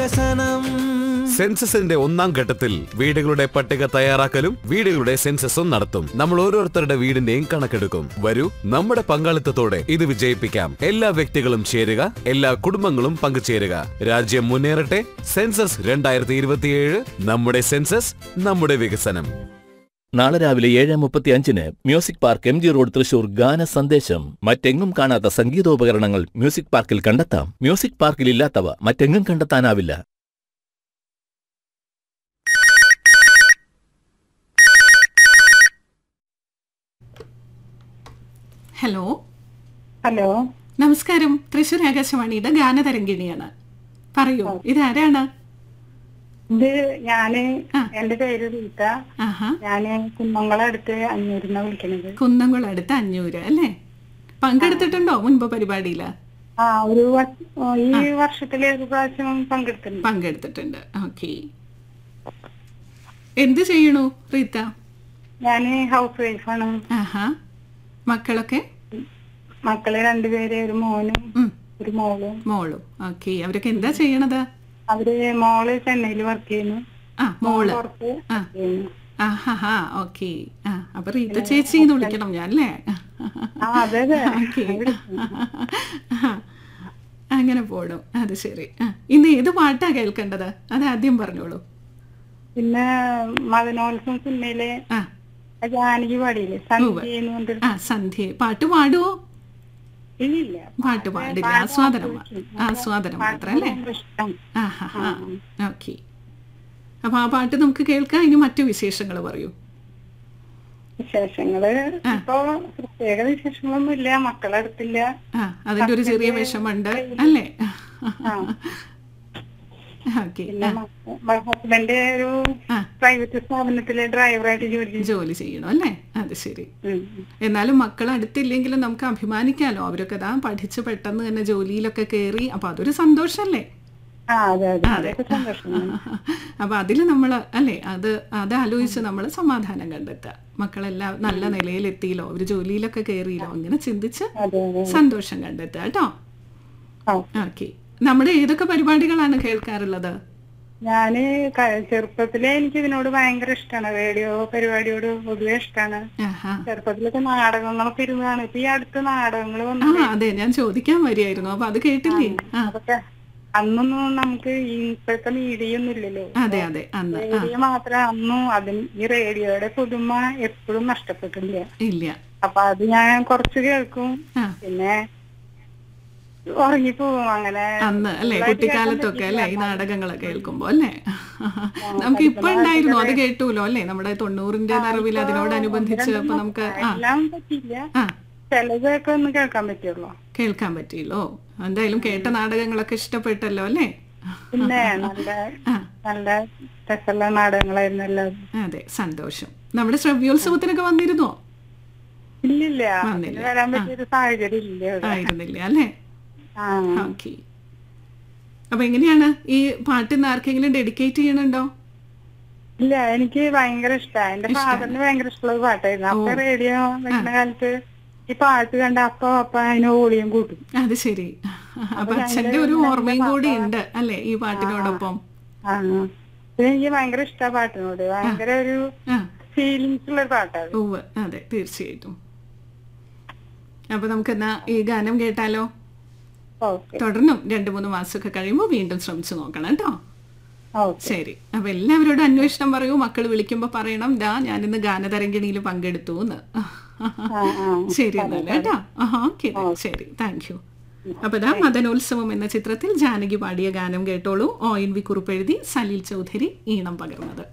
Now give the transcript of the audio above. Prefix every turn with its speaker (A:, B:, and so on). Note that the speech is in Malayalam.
A: വികസനം
B: സെൻസസിന്റെ ഒന്നാം ഘട്ടത്തിൽ വീടുകളുടെ പട്ടിക തയ്യാറാക്കലും വീടുകളുടെ സെൻസസും നടത്തും നമ്മൾ ഓരോരുത്തരുടെ വീടിന്റെയും കണക്കെടുക്കും വരൂ നമ്മുടെ പങ്കാളിത്തത്തോടെ ഇത് വിജയിപ്പിക്കാം എല്ലാ വ്യക്തികളും ചേരുക എല്ലാ കുടുംബങ്ങളും പങ്കുചേരുക രാജ്യം മുന്നേറട്ടെ സെൻസസ് രണ്ടായിരത്തി ഇരുപത്തിയേഴ് നമ്മുടെ സെൻസസ് നമ്മുടെ വികസനം
C: നാളെ രാവിലെ ഏഴ് മുപ്പത്തി അഞ്ചിന് music park M G road Thrissur ഗാന സന്ദേശം മറ്റെങ്ങും കാണാത്ത സംഗീതോപകരണങ്ങൾ മ്യൂസിക് പാർക്കിൽ കണ്ടെത്താം മ്യൂസിക് പാർക്കിൽ ഇല്ലാത്തവ മറ്റെങ്ങും കണ്ടെത്താനാവില്ല
D: ഹലോ
E: ഹലോ
D: നമസ്കാരം തൃശൂർ ആകാശവാണിയുടെ ഗാനതരംഗിണിയാണ് പറയൂ ഇതാരാണ്
E: ഇത് ഞാന്
D: ആ.
E: എന്റെ പേര് റീത്ത
D: ആഹാ
E: ഞാന് കുന്നംകുളടുത്ത് അഞ്ഞൂരിന്ന വിളിക്കണത്
D: കുന്നംകുളം അടുത്ത് അഞ്ഞൂര് അല്ലേ പങ്കെടുത്തിട്ടുണ്ടോ മുൻപ് പരിപാടിയില്
E: ആ ഒരു വ- ഓ, ഈ വർഷത്തില് ഒരു പ്രാവശ്യം പങ്കെടുത്തിട്ടുണ്ട്
D: പങ്കെടുത്തിട്ടുണ്ട് ഓക്കെ എന്ത് ചെയ്യണു റീത്ത
E: ഞാന് ഹൗസ് വൈഫാണ്
D: ആഹാ മക്കളൊക്കെ
E: മക്കള് രണ്ടുപേര് ഒരു മോനും
D: ഉം,
E: ഒരു മോളും
D: മോളും ഓക്കെ അവരൊക്കെ എന്താ ചെയ്യണത്
E: അവര് മോള് ചെന്നൈയിൽ വർക്ക് ചെയ്യുന്നു
D: ആ മോള്
E: പുറത്ത്
D: ആ
E: work ചെയ്യുന്നു.
D: ആഹാ ഓക്കെ ആ അപ്പൊ റീത്ത ചേച്ചി എന്ന് വിളിക്കണം ഞാൻ അല്ലേ
E: ആ അതെ അതെ
D: ഓക്കെ അങ്ങനെ പോടും അത് ശരി ആ, ഇന്ന് ഏത് പാട്ടാ കേൾക്കേണ്ടത് അത് ആദ്യം പറഞ്ഞോളൂ
E: പിന്നെ മദനോത്സവം സിനിമയിലെ
D: ആ
E: ജാനകി പാടിയില്ലേ സന്ധ്യ എന്ന് പറഞ്ഞിട്ട്
D: ആ സന്ധ്യ പാട്ട് പാടുവോ
E: ഇല്ലില്ല
D: പാട്ട് പാടില്ല ആസ്വാദനം മാ- ആസ്വാദനം മാത്രം അല്ലേ
E: ഇഷ്ടം
D: ആ ഹാ ഹാ ഓക്കെ അപ്പൊ ആ പാട്ട് നമുക്ക് കേൾക്കാം ഇനി മറ്റു വിശേഷങ്ങൾ പറയൂ
E: വിശേഷങ്ങള് ഇപ്പൊ പ്രത്യേക വിശേഷങ്ങളൊന്നും ഇല്ല മക്കളെ അടുത്തില്ല
D: ആ അതിന്റെ ഒരു ചെറിയ വിഷമുണ്ട് അല്ലേ ഓക്കെ
E: പിന്നെ ഹസ്ബൻഡ് ഒരു
D: ആ.
E: പ്രൈവറ്റ് സ്ഥാപനത്തില് ഡ്രൈവറായിട്ട് ജോലി ചെയ്യും.
D: ജോലി ചെയ്യണം അല്ലേ അത് ശരി
E: ഉം.
D: എന്നാലും മക്കൾ അടുത്തില്ലെങ്കിലും നമുക്ക് അഭിമാനിക്കാലോ അവരൊക്കെ ദാ പഠിച്ച് പെട്ടെന്ന് തന്നെ ജോലിയിലൊക്കെ കയറി അപ്പൊ അതൊരു സന്തോഷല്ലേ
E: ആ അതെ അതെ അതൊക്കെ സന്തോഷമാണ്
D: അപ്പൊ അതിൽ നമ്മൾ അല്ലേ അത് അത് ആലോചിച്ച് നമ്മൾ സമാധാനം കണ്ടെത്തുക മക്കളെല്ലാം നല്ല നിലയിലെത്തിയില്ലോ അവര് ജോലിയിലൊക്കെ കയറിയില്ലോ അങ്ങനെ ചിന്തിച്ച്
E: അതെ അതെ
D: സന്തോഷം കണ്ടെത്തുക കേട്ടോ
E: ആ
D: ഓക്കെ നമ്മുടെ ഏതൊക്കെ പരിപാടികളാണ് കേൾക്കാറുള്ളത്
E: ഞാന് ക- ചെറുപ്പത്തിലെ എനിക്ക് ഇതിനോട് ഭയങ്കര ഇഷ്ടമാണ് റേഡിയോ പരിപാടിയോട് പൊതുവെ ഇഷ്ടമാണ്
D: ആഹാ
E: ചെറുപ്പത്തിലൊക്കെ നാടകങ്ങളൊക്കെ ഇരുന്നാണ് ഇപ്പൊ ഈ അടുത്ത നാടകങ്ങൾ
D: ആ
E: വന്നു
D: അതെ ഞാൻ ചോദിക്കാൻ വരികയായിരുന്നു അപ്പൊ അത് കേട്ടില്ലേ ആ
E: അതൊക്കെ അന്നൊന്നും നമുക്ക് ഈ ഇപ്പോഴത്തെ മീഡിയ ഒന്നും ഇല്ലല്ലോ
D: അതെ അതെ അന്ന് ആ
E: റേഡിയോ മാത്രമേ അന്നും അതിന് ഈ റേഡിയോയുടെ പുതുമ എപ്പോഴും നഷ്ടപ്പെട്ടില്ല
D: ഇല്ല
E: അപ്പൊ അത് ഞാൻ കുറച്ച് കേൾക്കും
D: ആ
E: പിന്നെ ഉറങ്ങിപ്പോവും അങ്ങനെ
D: അന്ന് അല്ലേ കുട്ടിക്കാലത്തൊക്കെ അല്ലേ ഈ നാടകങ്ങളൊക്കെ കേൾക്കുമ്പോ അല്ലേ നമുക്ക് ഇപ്പൊ ഉണ്ടായിരുന്നു അത് കേട്ടൂലോ അല്ലേ നമ്മുടെ തൊണ്ണൂറിന്റെ നിറവിൽ അതിനോടനുബന്ധിച്ച് അപ്പൊ നമുക്ക് ആ
E: എല്ലാം പറ്റില്ല
D: ആ
E: ചിലതൊക്കെ ഒന്ന് കേൾക്കാൻ പറ്റുള്ളൂ
D: കേൾക്കാൻ പറ്റിയല്ലോ എന്തായാലും കേട്ട നാടകങ്ങളൊക്കെ ഇഷ്ടപ്പെട്ടല്ലോ അല്ലേ
E: പിന്നെ നല്ല
D: ആ
E: നല്ല രസമുള്ള നാടകങ്ങളായിരുന്നു എല്ലാം
D: അതെ സന്തോഷം നമ്മുടെ ശ്രവ്യോത്സവത്തിനൊക്കെ വന്നിരുന്നോ
E: ഇല്ലില്ല
D: വന്നില്ല.
E: അതിന് വരാൻ പറ്റിയൊരു സാഹചര്യം ഇല്ല ഇവിടെ.
D: ആയിരുന്നില്ല അല്ലേ
E: ആ
D: ഓക്കെ അപ്പൊ എങ്ങനെയാണ് ഈ പാട്ട് ഇന്ന് ആർക്കെങ്കിലും ഡെഡിക്കേറ്റ് ചെയ്യണുണ്ടോ
E: ഇല്ല എനിക്ക് ഭയങ്കര ഇഷ്ടമാണ് എന്റെ ഫാദറിന് ഭയങ്കര ഇഷ്ടമുള്ള പാട്ടായിരുന്നു അപ്പൊ റേഡിയോ വെക്കുന്ന കാലത്ത് ഈ പാട്ട് കണ്ട അപ്പൊ അപ്പൊ അതിന് വോളിയം കൂട്ടും
D: അത് ശരി അപ്പൊ അച്ഛന്റെ ഒരു ഓർമ്മയും കൂടി ഉണ്ട് അല്ലേ ഈ പാട്ടിനോടൊപ്പം
E: ആ പിന്നെ എനിക്ക് ഭയങ്കര ഇഷ്ട പാട്ടിനോട് ഭയങ്കര ഒരു
D: ആ
E: ഫീലിങ്സ് ഉള്ള ഒരു പാട്ടാണ്
D: ഉവ്വ് അതെ തീർച്ചയായിട്ടും അപ്പൊ നമുക്ക് എന്നാ ഈ ഗാനം കേട്ടാലോ
E: ഓക്കെ
D: തുടർന്നും രണ്ടു മൂന്ന് മാസമൊക്കെ കഴിയുമ്പോൾ വീണ്ടും ശ്രമിച്ചു നോക്കണം കേട്ടോ
E: ഓക്കെ
D: ശരി അപ്പൊ എല്ലാവരോടും അന്വേഷണം പറയൂ മക്കൾ വിളിക്കുമ്പോ പറയണം ദാ ഞാനിന്ന് ഗാനതരംഗിണിയിൽ പങ്കെടുത്തു എന്ന് ശരി എന്നാലും കേട്ടോ ഓക്കെ ശരി താങ്ക് യു അപ്പൊ ദാ മദനോത്സവം എന്ന ചിത്രത്തിൽ ജാനകി പാടിയ ഗാനം കേട്ടോളൂ ഒ എൻ വി കുറിപ്പെഴുതി സലീൽ ചൗധരി ഈണം പകർന്നത്